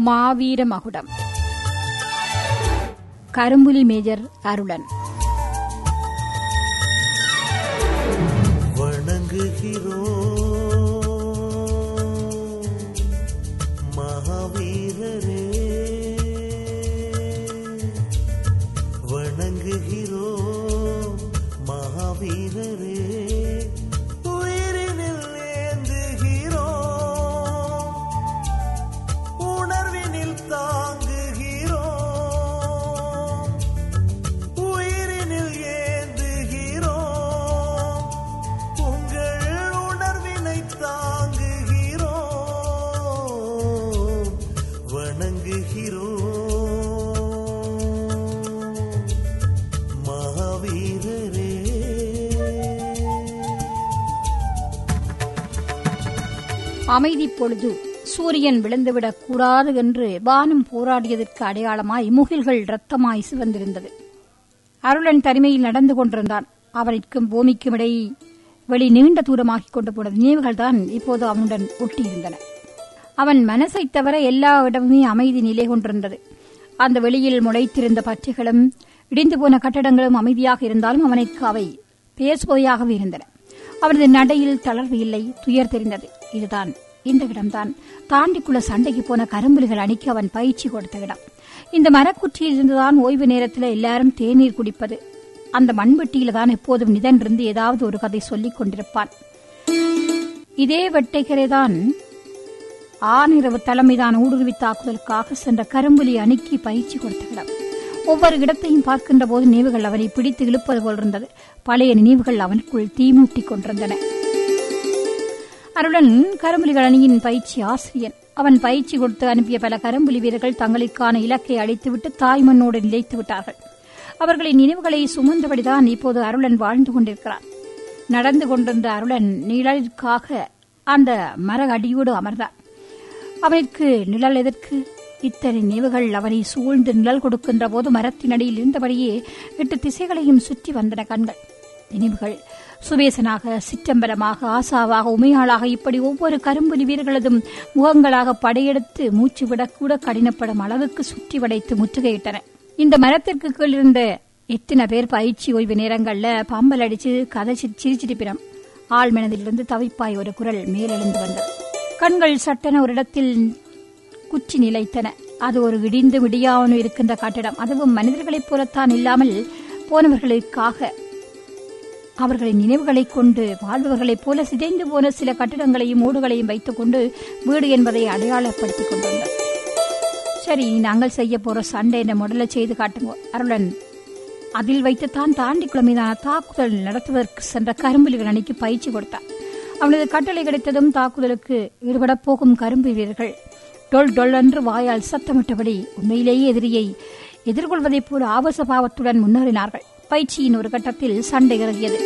மாவீர மகுடம் கரும்புலி மேஜர் அருளன் வணங்குகிறோம் மகாவீரரே வணங்குகிறோம் மகாவீரரே உயிரினில் ஏந்துகிறோம் உணர்வினில் தாங்குகிறோம் உயிரினில் ஏந்துகிறோம் உங்கள் உணர்வினை தாங்குகிறோம் வணங்குகிறோம் மகாவீரரே அமைதி பொழுது சூரியன் விழுந்துவிடக் கூடாது என்று வானம் போராடியதற்கு அடையாளமாய் முகில்கள் இரத்தமாய் சிவந்திருந்தது அருளன் தனிமையில் நடந்து கொண்டிருந்தான் அவனுக்கும் பூமிக்கும் இடையே வெளி நீண்ட தூரமாகிக் கொண்டு போன நினைவுகள் தான் இப்போது அவனுடன் ஒட்டியிருந்தன அவன் மனசைத் தவிர எல்லா இடமுமே அமைதி நிலை கொண்டிருந்தது அந்த வெளியில் முளைத்திருந்த பச்சைகளும் இடிந்து போன கட்டடங்களும் அமைதியாக இருந்தாலும் அவனுக்கு அவை பேசுபவையாகவே இருந்தன அவனது நடையில் தளர்வு இல்லை துயர் தெரிந்தது இதுதான் இந்த இடம்தான் தாண்டிக்குள்ள சண்டைக்கு போன கரும்புலிகள் அணிக்கு அவன் பயிற்சி கொடுத்த இடம் இந்த மரக்குற்றியில் இருந்துதான் ஓய்வு நேரத்தில் எல்லாரும் தேநீர் குடிப்பது அந்த மண்வெட்டியில தான் எப்போதும் நிதன்றிருந்து ஏதாவது ஒரு கதை சொல்லிக் கொண்டிருப்பான் இதே வெட்டைக்கரைதான் ஆனிரவு தலைமைதான் ஊடுருவி தாக்குதலுக்காக சென்ற கரும்புலி அணுக்கி பயிற்சி கொடுத்த இடம் ஒவ்வொரு இடத்தையும் பார்க்கின்ற போது நினைவுகள் அவனை பிடித்து இழுப்பது போல் இருந்தது பழைய நினைவுகள் அவனுக்குள் தீமூட்டிக் கொண்டிருந்தன அருடன் கரும்புலிகள் அணியின் பயிற்சி ஆசிரியன் அவன் பயிற்சி கொடுத்து அனுப்பிய பல கரும்புலி வீரர்கள் தங்களுக்கான இலக்கை அடைத்துவிட்டு தாய்மண்ணோடு நிலைத்து விட்டார்கள் அவர்களின் நினைவுகளை சுமந்தபடிதான் இப்போது அருளன் வாழ்ந்து கொண்டிருக்கிறான் நடந்து கொண்டிருந்த அருளன் நிழலுக்காக அந்த மர அடியோடு அமர்ந்தான் அவனுக்கு நிழல் எதற்கு இத்தனை நினைவுகள் அவனை சூழ்ந்து நிழல் கொடுக்கின்ற போது மரத்தின் அடியில் இருந்தபடியே எட்டு திசைகளையும் சுற்றி வந்தன கண்கள் நினைவுகள் சுவேசனாக சிற்றம்பலமாக ஆசாவாக உமையாளாக இப்படி ஒவ்வொரு கரும்புலி வீரர்களதும் முகங்களாக படையெடுத்து மூச்சு விடக்கூட கடினப்படும் அளவுக்கு சுற்றி வளைத்து முற்றுகையிட்டன இந்த மரத்திற்கு கீழ் இருந்த எத்தனை பேர் பயிற்சி ஓய்வு நேரங்கள்ல பம்பல் அடிச்சு கதைச்சு சிரிச்சிருப்பினம் ஆள் மனதிலிருந்து தவிப்பாய் ஒரு குரல் மேலெழுந்து வந்தது கண்கள் சட்டென ஒரு இடத்தில் குச்சி நிலைத்தன அது ஒரு இடிந்து விடியாவனு இருக்கின்ற கட்டிடம் அதுவும் மனிதர்களைப் போலத்தான் இல்லாமல் போனவர்களுக்காக அவர்களின் நினைவுகளைக் கொண்டு வாழ்பவர்களைப் போல சிதைந்து போன சில கட்டிடங்களையும் ஓடுகளையும் வைத்துக் கொண்டு வீடு என்பதை அடையாளப்படுத்திக் கொண்டிருந்தது சரி நாங்கள் செய்ய போற சண்டை என்ற முடலை செய்து காட்டுங்க அருளன் அதில் வைத்துத்தான் தாண்டிக்குள மீதான தாக்குதல் நடத்துவதற்கு சென்ற கரும்புலிகள் அணிக்கு பயிற்சி கொடுத்தார் அவனது கட்டளை கிடைத்ததும் தாக்குதலுக்கு ஈடுபடப் போகும் கரும்பு வீரர்கள் டொல் டொல் என்று வாயால் சத்தமிட்டபடி உண்மையிலேயே எதிரியை எதிர்கொள்வதைப் போல ஆபாச பாவத்துடன் முன்னேறினார்கள் பயிற்சியின் ஒரு கட்டத்தில் சண்டை இறங்கியது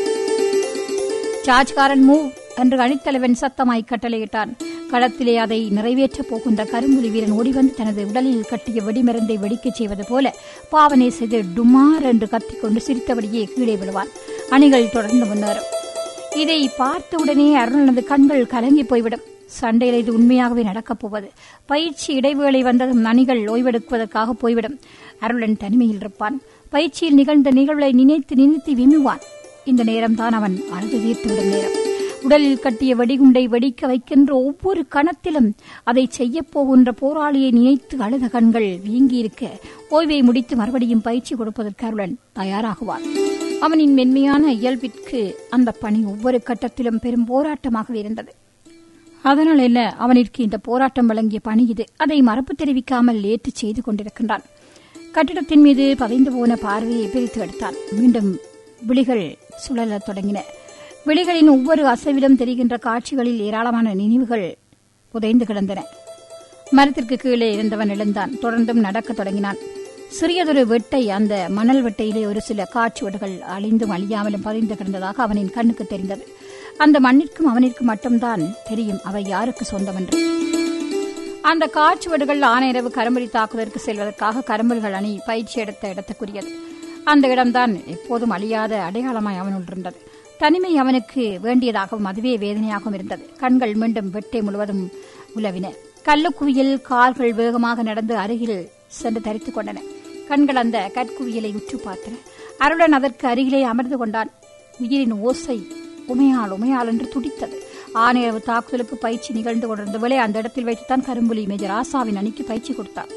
சார்ஜ்காரன் மூவ் என்று அணித்தலைவன் சத்தமாய் கட்டளையிட்டான் களத்திலே அதை நிறைவேற்றப் போகின்ற கரும்புலி வீரன் ஓடிவந்து தனது உடலில் கட்டிய வெடிமருந்தை வெடிக்கச் செய்வது போல பாவனை செய்து டுமார் என்று கத்திக்கொண்டு சிரித்தபடியே கீழே விழுவான் அணிகள் தொடர்ந்து முன்னேறும் இதை பார்த்தவுடனே அருணனது கண்கள் கலங்கி போய்விடும் சண்டையில் இது உண்மையாகவே நடக்கப் போவது பயிற்சி இடைவேளை வந்ததும் அணிகள் ஓய்வெடுக்குவதற்காக போய்விடும் அருளன் தனிமையில் இருப்பான் பயிற்சியில் நிகழ்ந்த நிகழ்வை நினைத்து நினைத்து விம்முவான் இந்த நேரம்தான் அவன் அழுது தீர்த்துவிடும் நேரம் உடலில் கட்டிய வெடிகுண்டை வெடிக்க வைக்கின்ற ஒவ்வொரு கணத்திலும் அதை செய்யப் போகின்ற போராளியை நினைத்து அழுத கண்கள் வீங்கியிருக்க ஓய்வை முடித்து மறுபடியும் பயிற்சி கொடுப்பதற்கு அருளன் தயாராகுவான் அவனின் மென்மையான இயல்பிற்கு அந்த பணி ஒவ்வொரு கட்டத்திலும் பெரும் போராட்டமாகவே இருந்தது அதனால் என்ன அவனிற்கு இந்த போராட்டம் வழங்கிய பணி இது அதை மறப்பு தெரிவிக்காமல் ஏற்று செய்து கொண்டிருக்கின்றான் கட்டிடத்தின் மீது பதைந்து போன பார்வையை பிரித்து எடுத்தான் மீண்டும் விழிகள் சுழலத் தொடங்கின விழிகளின் ஒவ்வொரு அசைவிலும் தெரிகின்ற காட்சிகளில் ஏராளமான நினைவுகள் புதைந்து கிடந்தன மரத்திற்கு கீழே இருந்தவன் எழுந்தான் தொடர்ந்தும் நடக்கத் தொடங்கினான் சிறியதொரு வெட்டை அந்த மணல் வெட்டையிலே ஒரு சில காட்சுவடுகள் அழிந்தும் அழியாமலும் பதிந்து கிடந்ததாக அவனின் கண்ணுக்கு தெரிந்தது அந்த மண்ணிற்கும் அவனிற்கும் மட்டும்தான் தெரியும் அவை யாருக்கு சொந்தம் என்று அந்த காட்சுவடுகள் ஆனையரவு கரும்புலி தாக்குவதற்கு செல்வதற்காக கரும்புலிகள் அணி பயிற்சி எடுத்த இடத்துக்குரியது அந்த இடம்தான் எப்போதும் அழியாத அடையாளமாய் அவனுள் இருந்தது தனிமை அவனுக்கு வேண்டியதாகவும் அதுவே வேதனையாகவும் இருந்தது கண்கள் மீண்டும் வெட்டை முழுவதும் உலவின கல்லுக்குவியல் கால்கள் வேகமாக நடந்து அருகில் சென்று தரித்துக் கொண்டன கண்கள் அந்த கற்குவியலை உற்று பார்த்தன அருளன் அதற்கு அருகிலே அமர்ந்து கொண்டான் உயிரின் ஓசை உமையாள் உமையாள் என்று துடித்தது ஆணையரவு தாக்குதலுக்கு பயிற்சி நிகழ்ந்து கொண்டிருந்த வேளை அந்த இடத்தில் வைத்துத்தான் கரும்புலி மேஜர் ஆசாவின் அணிக்கு பயிற்சி கொடுத்தார்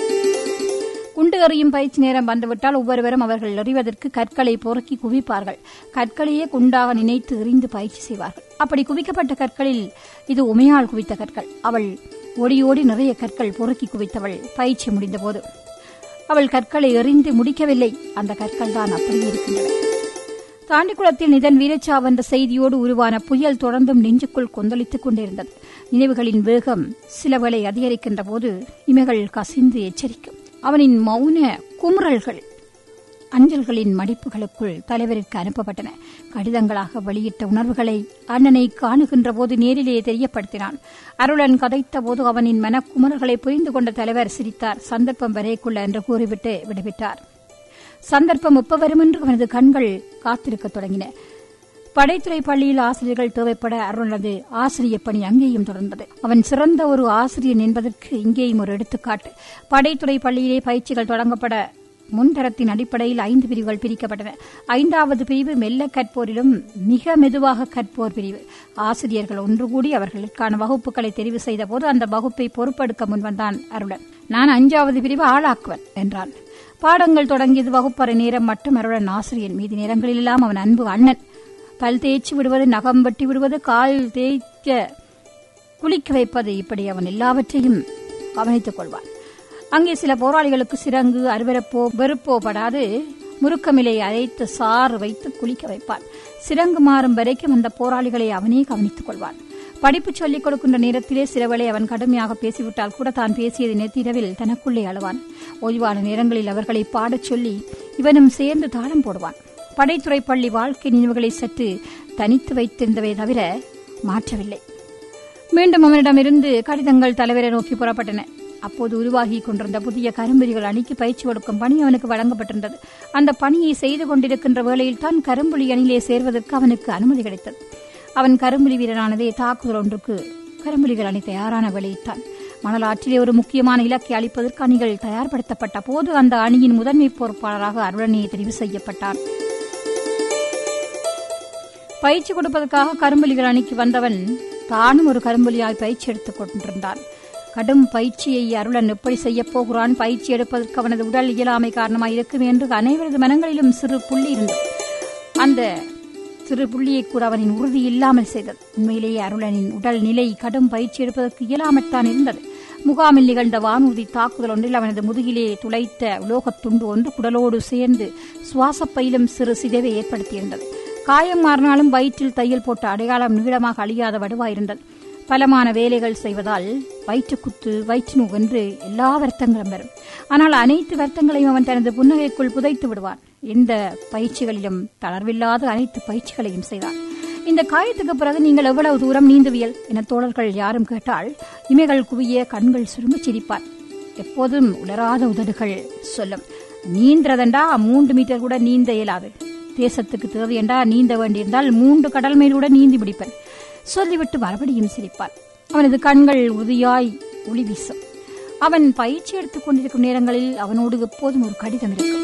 குண்டு எறியும் பயிற்சி நேரம் வந்துவிட்டால் ஒவ்வொருவரும் அவர்கள் எறிவதற்கு கற்களை பொறுக்கி குவிப்பார்கள் கற்களையே குண்டாக நினைத்து எறிந்து பயிற்சி செய்வார்கள் அப்படி குவிக்கப்பட்ட கற்களில் இது உமையால் குவித்த கற்கள் அவள் ஓடி ஓடி நிறைய கற்கள் பொறுக்கி குவித்தவள் பயிற்சி முடிந்தபோது அவள் கற்களை எறிந்து முடிக்கவில்லை அந்த கற்கள் தான் அப்படியே இருக்கின்றன தாண்டிக்குளத்தில் நிதன் வீரச்சாவ் என்ற செய்தியோடு உருவான புயல் தொடர்ந்தும் நெஞ்சுக்குள் கொந்தளித்துக் கொண்டிருந்தது நினைவுகளின் வேகம் சிலவேளை அதிகரிக்கின்ற போது இமைகள் கசிந்து எச்சரிக்கும் அவனின் மௌன குமுறல்கள் அஞ்சல்களின் மடிப்புகளுக்குள் தலைவருக்கு அனுப்பப்பட்டன கடிதங்களாக வெளியிட்ட உணர்வுகளை அண்ணனை காணுகின்ற போது நேரிலே தெரியப்படுத்தினான் அருளன் கதைத்த போது அவனின் மனக்குமுறல்களை புரிந்து கொண்ட தலைவர் சிரித்தார் சந்தர்ப்பம் வரைக்குள்ள என்று கூறிவிட்டு விடுவிட்டார் சந்தர்ப்பம் எப்ப வரும் என்று அவனது கண்கள் காத்திருக்கத் தொடங்கின படைத்துறை பள்ளியில் ஆசிரியர்கள் தேவைப்பட அருளனது ஆசிரிய பணி அங்கேயும் தொடர்ந்தது அவன் சிறந்த ஒரு ஆசிரியன் என்பதற்கு இங்கேயும் ஒரு எடுத்துக்காட்டு படைத்துறை பள்ளியிலே பயிற்சிகள் தொடங்கப்பட முன்தரத்தின் அடிப்படையில் ஐந்து பிரிவுகள் பிரிக்கப்பட்டன ஐந்தாவது பிரிவு மெல்ல கற்போரிலும் மிக மெதுவாக கற்போர் பிரிவு ஆசிரியர்கள் ஒன்று கூடி அவர்களுக்கான வகுப்புகளை தெரிவு செய்த போது அந்த வகுப்பை பொறுப்பெடுக்க முன்வந்தான் அருளன் நான் அஞ்சாவது பிரிவு ஆளாக்குவன் என்றான் பாடங்கள் தொடங்கியது வகுப்பறை நேரம் மட்டும் அருளன் ஆசிரியன் மீதி நேரங்களிலெல்லாம் அவன் அன்பு அண்ணன் பல் தேய்ச்சி விடுவது நகம் வெட்டி விடுவது கால் தேய்க்க குளிக்க வைப்பது இப்படி அவன் எல்லாவற்றையும் கவனித்துக் கொள்வான் அங்கே சில போராளிகளுக்கு சிறங்கு அருவரப்போ வெறுப்போ படாது முறுக்கமிலை அரைத்து சாறு வைத்து குளிக்க வைப்பான் சிறங்கு மாறும் வரைக்கும் அந்த போராளிகளை அவனே கவனித்துக் கொள்வான் படிப்பு சொல்லிக் கொடுக்கின்ற நேரத்திலே சிலவளை அவன் கடுமையாக பேசிவிட்டால் கூட தான் பேசியது நேத்திரவில் தனக்குள்ளே அழுவான் ஓய்வான நேரங்களில் அவர்களை பாடச் சொல்லி இவனும் சேர்ந்து தாளம் போடுவான் படைத்துறை பள்ளி வாழ்க்கை நினைவுகளை சற்று தனித்து வைத்திருந்தவை தவிர மாற்றவில்லை மீண்டும் அவனிடமிருந்து கடிதங்கள் தலைவரை நோக்கி புறப்பட்டன அப்போது உருவாகி கொண்டிருந்த புதிய கரும்புலிகள் அணிக்கு பயிற்சி கொடுக்கும் பணி அவனுக்கு வழங்கப்பட்டிருந்தது அந்த பணியை செய்து கொண்டிருக்கின்ற வேளையில் தான் கரும்புலி அணியிலே சேர்வதற்கு அவனுக்கு அனுமதி கிடைத்தது அவன் கரும்புலி வீரனானதே தாக்குதல் ஒன்றுக்கு கரும்புலிகள் அணி தயாரான வேளையில்தான் மணலாற்றிலே ஒரு முக்கியமான இலக்கை அளிப்பதற்கு அணிகள் தயார்படுத்தப்பட்ட போது அந்த அணியின் முதன்மை பொறுப்பாளராக அருளணியை தெரிவு செய்யப்பட்டார் பயிற்சி கொடுப்பதற்காக கரும்புலிகள் அணிக்கு வந்தவன் தானும் ஒரு கரும்புலியாய் பயிற்சி எடுத்துக் கொண்டிருந்தான் கடும் பயிற்சியை அருளன் எப்படி செய்யப் போகிறான் பயிற்சி எடுப்பதற்கு அவனது உடல் இயலாமை காரணமாக இருக்கும் என்று அனைவரது மனங்களிலும் சிறு புள்ளி இருந்தது அந்த சிறு புள்ளியை கூட அவனின் உறுதி இல்லாமல் செய்தது உண்மையிலேயே அருளனின் உடல் நிலை கடும் பயிற்சி எடுப்பதற்கு இயலாமத்தான் இருந்தது முகாமில் நிகழ்ந்த வானூர்தி தாக்குதல் ஒன்றில் அவனது முதுகிலே துளைத்த உலோகத் துண்டு ஒன்று குடலோடு சேர்ந்து சுவாசப்பையிலும் சிறு சிதைவை ஏற்படுத்தியிருந்தது காயம் மாறினாலும் வயிற்றில் தையல் போட்ட அடையாளம் நீளமாக அழியாத வடுவாயிருந்தது பலமான வேலைகள் செய்வதால் வயிற்றுக்குத்து வயிற்று நோவென்று எல்லா வருத்தங்களும் வரும் ஆனால் அனைத்து வருத்தங்களையும் அவன் தனது புன்னகைக்குள் புதைத்து விடுவான் எந்த பயிற்சிகளிலும் தளர்வில்லாத அனைத்து பயிற்சிகளையும் செய்தான் இந்த காயத்துக்கு பிறகு நீங்கள் எவ்வளவு தூரம் நீந்துவியல் என தோழர்கள் யாரும் கேட்டால் இமைகள் குவிய கண்கள் சுருங்கச் சிரிப்பார் எப்போதும் உலராத உதடுகள் சொல்லும் நீந்துறதண்டா மூன்று மீட்டர் கூட நீந்த இயலாது தேசத்துக்கு தேவையண்டா நீந்த வேண்டியிருந்தால் மூன்று கடல் மேலூட நீந்தி பிடிப்பன் சொல்லிவிட்டு மறுபடியும் சிரிப்பான் அவனது கண்கள் உறுதியாய் ஒளி வீசும் அவன் பயிற்சி எடுத்துக் கொண்டிருக்கும் நேரங்களில் அவனோடு எப்போதும் ஒரு கடிதம் இருக்கும்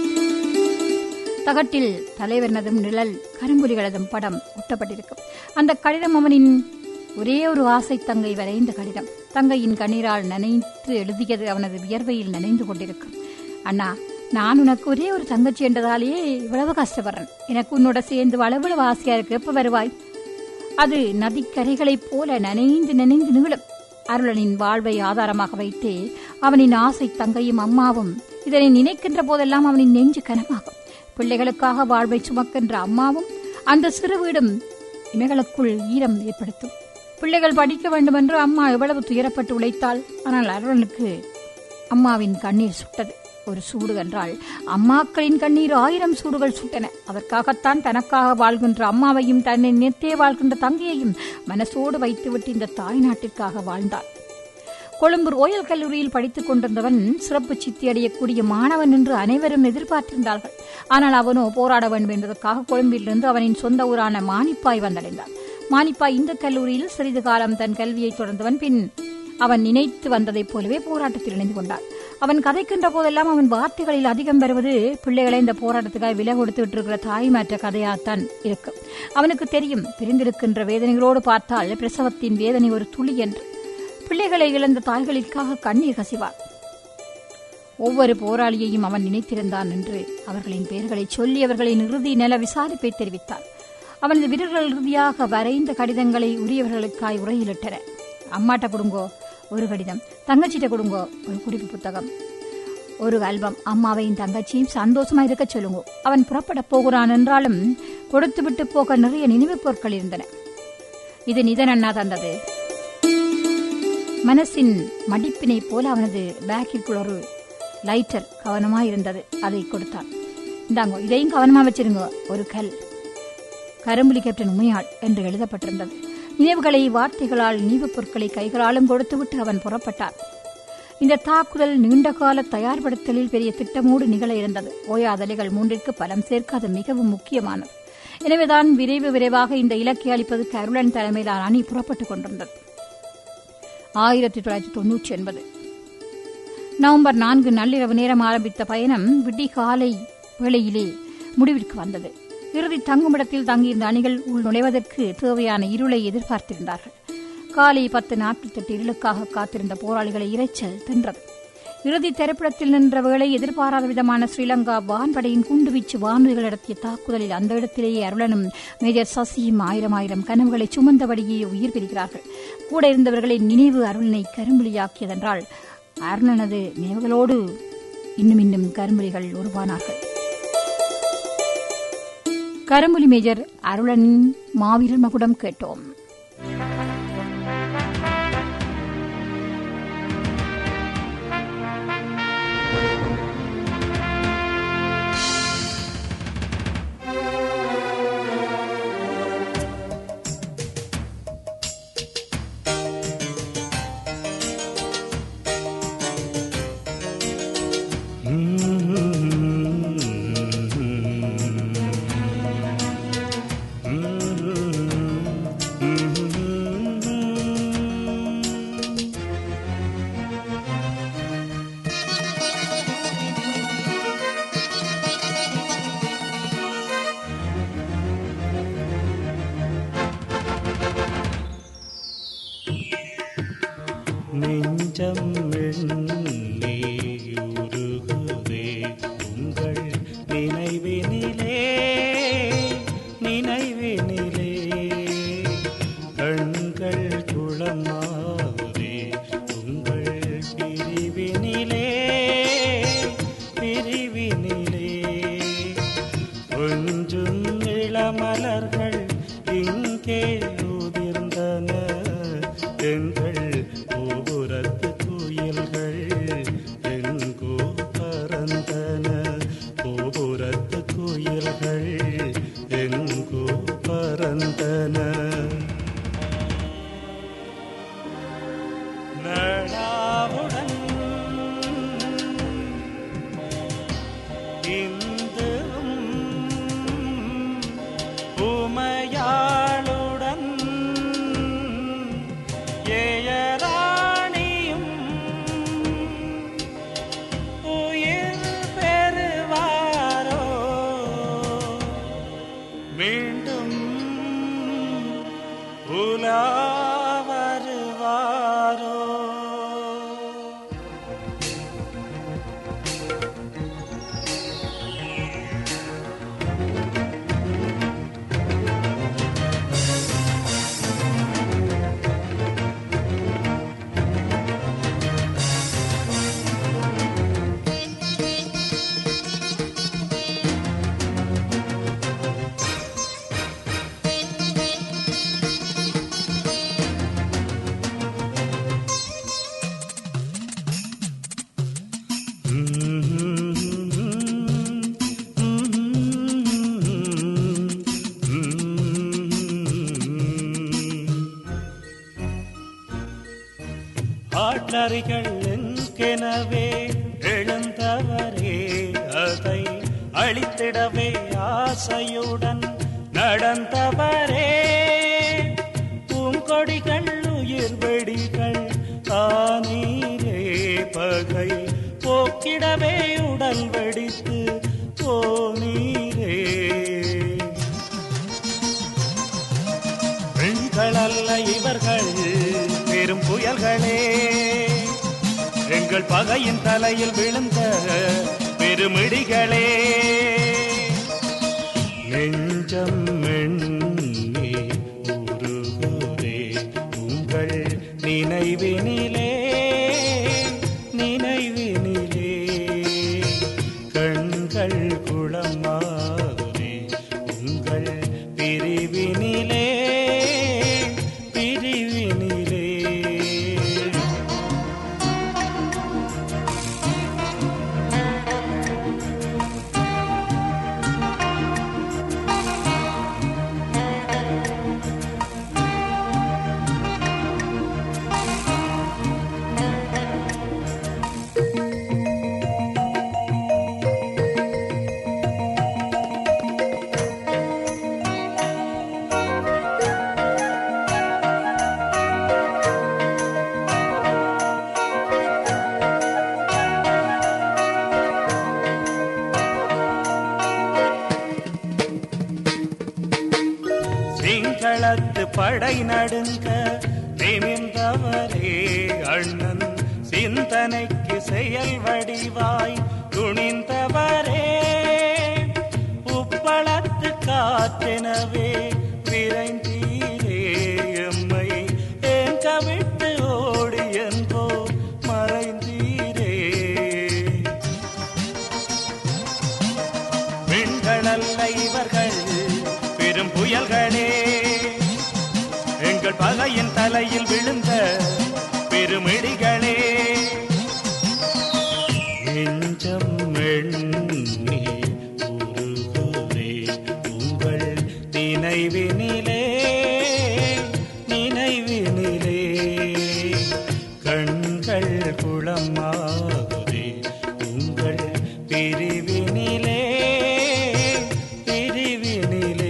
தகட்டில் தலைவனதும் நிழல் கரும்புலிகளதும் படம் ஒட்டப்பட்டிருக்கும் அந்த கடிதம் அவனின் ஒரே ஒரு ஆசை தங்கை வரைந்த கடிதம் தங்கையின் கண்ணீரால் நனைத்து எழுதியது அவனது வியர்வையில் நனைந்து கொண்டிருக்கும் அண்ணா நான் உனக்கு ஒரே ஒரு தங்கச்சி என்றதாலேயே இவ்வளவு கஷ்டப்படுறேன் எனக்கு உன்னோட சேர்ந்து அளவளவு ஆசையா இருக்கு எப்ப வருவாய் அது நதிக்கரைகளைப் போல நனைந்து நனைந்து நீளும் அருளனின் வாழ்வை ஆதாரமாக வைத்தே அவனின் ஆசை தங்கையும் அம்மாவும் இதனை நினைக்கின்ற போதெல்லாம் அவனின் நெஞ்சு கனமாகும் பிள்ளைகளுக்காக வாழ்வை சுமக்கின்ற அம்மாவும் அந்த சிறு வீடும் இமைகளுக்குள் ஈரம் ஏற்படுத்தும் பிள்ளைகள் படிக்க வேண்டும் என்று அம்மா எவ்வளவு துயரப்பட்டு உழைத்தாள் ஆனால் அருளனுக்கு அம்மாவின் கண்ணீர் சுட்டது ஒரு சூடு என்றால் அம்மாக்களின் கண்ணீர் ஆயிரம் சூடுகள் சுட்டன அதற்காகத்தான் தனக்காக வாழ்கின்ற அம்மாவையும் தன்னை நினைத்தே வாழ்கின்ற தங்கையையும் மனசோடு வைத்துவிட்டு இந்த தாய் நாட்டிற்காக வாழ்ந்தாள் கொழும்பு ரோயல் கல்லூரியில் படித்துக் கொண்டிருந்தவன் சிறப்பு சித்தி அடையக்கூடிய மாணவன் என்று அனைவரும் எதிர்பார்த்திருந்தார்கள் ஆனால் அவனோ போராட வேண்டும் என்பதற்காக கொழும்பிலிருந்து அவனின் சொந்த ஊரான மானிப்பாய் வந்தடைந்தான் மானிப்பாய் இந்த கல்லூரியில் சிறிது காலம் தன் கல்வியை தொடர்ந்தவன் பின் அவன் நினைத்து வந்ததைப் போலவே போராட்டத்தில் இணைந்து கொண்டான் அவன் கதைக்கின்ற போதெல்லாம் அவன் வார்த்தைகளில் அதிகம் வருவது பிள்ளைகளை இந்த போராட்டத்துக்காக விலை கொடுத்துட்டு இருக்கிற தாய்மாற்ற கதையாகத்தான் இருக்கும் அவனுக்கு தெரியும் பிரிந்திருக்கின்ற வேதனைகளோடு பார்த்தால் பிரசவத்தின் வேதனை ஒரு துளி என்று பிள்ளைகளை இழந்த தாய்களுக்காக கண்ணீர் கசிவான் ஒவ்வொரு போராளியையும் அவன் நினைத்திருந்தான் என்று அவர்களின் பெயர்களை சொல்லி அவர்களின் இறுதி நல விசாரிப்பை தெரிவித்தான் அவனது வீரர்கள் இறுதியாக வரைந்த கடிதங்களை உரியவர்களுக்காய் உரையிலிட்டன அம்மாட்ட கொடுங்கோ ஒரு கடிதம் தங்கச்சிட்ட கொடுங்கோ ஒரு குறிப்பு புத்தகம் ஒரு ஆல்பம் அம்மாவையும் தங்கச்சியும் சந்தோஷமா இருக்க சொல்லுங்க அவன் புறப்பட போகிறான் என்றாலும் கொடுத்துவிட்டு போக நிறைய நினைவுப் பொருட்கள் இருந்தன இது நிதன் அண்ணா தந்தது மனசின் மடிப்பினை போல அவனது பேக்கிற்குள் ஒரு லைட்டர் கவனமா இருந்தது அதை கொடுத்தான் இந்தாங்க இதையும் கவனமா வச்சிருங்க ஒரு கல் கரும்புலி கேப்டன் உமையாள் என்று எழுதப்பட்டிருந்தது நினைவுகளை வார்த்தைகளால் நினைவுப் பொருட்களை கைகளாலும் கொடுத்துவிட்டு அவன் புறப்பட்டான் இந்த தாக்குதல் நீண்டகால தயார்படுத்தலில் பெரிய திட்டமோடு நிகழ இருந்தது ஓயாதலைகள் மூன்றிற்கு பலம் சேர்க்க அது மிகவும் முக்கியமானது எனவேதான் விரைவு விரைவாக இந்த இலக்கை அளிப்பதற்கு அருளன் தலைமையிலான அணி புறப்பட்டுக் கொண்டிருந்தது ஆயிரத்தி தொள்ளாயிரத்தி தொன்னூற்றி ஒன்பது நவம்பர் நான்கு நள்ளிரவு நேரம் ஆரம்பித்த பயணம் விடிகாலை வேளையிலே முடிவிற்கு வந்தது இறுதி தங்குமிடத்தில் தங்கியிருந்த அணிகள் உள் நுழைவதற்கு தேவையான இருளை எதிர்பார்த்திருந்தார்கள் காலை பத்து நாற்பத்தெட்டு இருளுக்காக காத்திருந்த போராளிகளை இரைச்சல் தின்றது இறுதி திரைப்படத்தில் நின்ற வேளை எதிர்பாராத விதமான ஸ்ரீலங்கா வான்படையின் குண்டுவீச்சு வானூர்கள் நடத்திய தாக்குதலில் அந்த இடத்திலேயே அருளனும் மேஜர் சசியும் ஆயிரம் ஆயிரம் கனவுகளை சுமந்தபடியே உயிர் பெறுகிறார்கள் கூட இருந்தவர்களின் நினைவு அருளனை கரும்புலியாக்கியதென்றால் அருணனது நினைவுகளோடு இன்னும் இன்னும் கரும்புலிகள் உருவானார்கள் கரும்புலி மேஜர் அருளனின் மாவீரர் மகுடம் கேட்டோம் நெஞ்சம் எண்ணி உருகுதே உங்கள் நினைவினிலே நினைவினிலே கண்கள் குளமாகுதே உங்கள் பிரிவினிலே பிரிவினிலே கொஞ்சும் இளமலர்கள் இங்கே உதிர்ந்தன எங்கள் கோபுரத்து கோயில்கள் எங்கோ பறந்தன கோபுரத்து கோயில்கள் எங்கோ பறந்தன நடாவுடன் இந்துவும் உமையாளுடன் ஏயராணியும் உயிர் பெறுவாரோ மீண்டும் உலா வருவாரோ ஆட்லறிகள் என்கெனவே எழுந்தவரே அதை அழித்திடவே ஆசையுடன் நடந்தவரே பூங்கொடிகள் உயிர் வெடிகள் பகை போக்கிடவே உடல் வெடித்து போனீரே பெண்கள் அல்ல இவர்கள் பெரும் புயல்களே எங்கள் பகையின் தலையில் விழுந்த பெருமிடிகளே நெஞ்சம் எண்ணி உருகுதே உங்கள் நினைவினிலே நினைவினிலே கண்கள் குளமாகுதே உங்கள் பிரிவினிலே பிரிவினிலே சிங்களத்து படை நடுங்க நிமிர்ந்தவரே அண்ணன் சிந்தனைக்கு செயல் வடிவாய் துணிந்தவரே உப்பளத்து காற்றெனவே விரைந்தீரே எம்மை ஏன் கவிட்டு ஓடி என்போ மறைந்தீரே பெண்களல்ல இவர்கள் பெரும் புயல்களே எங்கள் பகையின் தலையில் விழுந்த பெருமிடிகளே நெஞ்சம் எண்ணி உருகுதே உங்கள் நினைவினிலே நினைவினிலே கண்கள் குளமாகுதே உங்கள் பிரிவினிலே பிரிவினிலே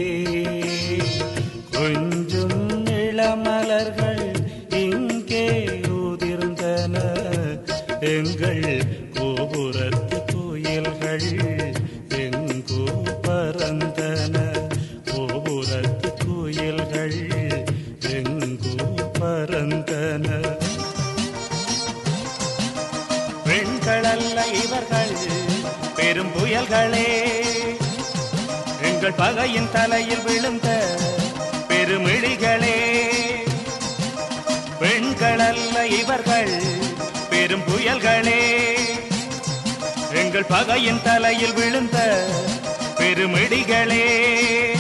கொஞ்சம் இளமலர்கள் இங்கே உதிர்ந்தன எங்கள் கோபுரத்து கோயில்கள் எங்கோ பறந்தன கோபுரத்து கோயில்கள் எங்கோ பறந்தன பெண்களல்ல இவர்கள் பெரும் புயல்களே எங்கள் பகையின் தலையில் விழுந்த பெருமிழிகளே பெண்களல்ல இவர்கள் பெரும் புயல்களே எங்கள் பகையின் தலையில் விழுந்த பெருமிடிகளே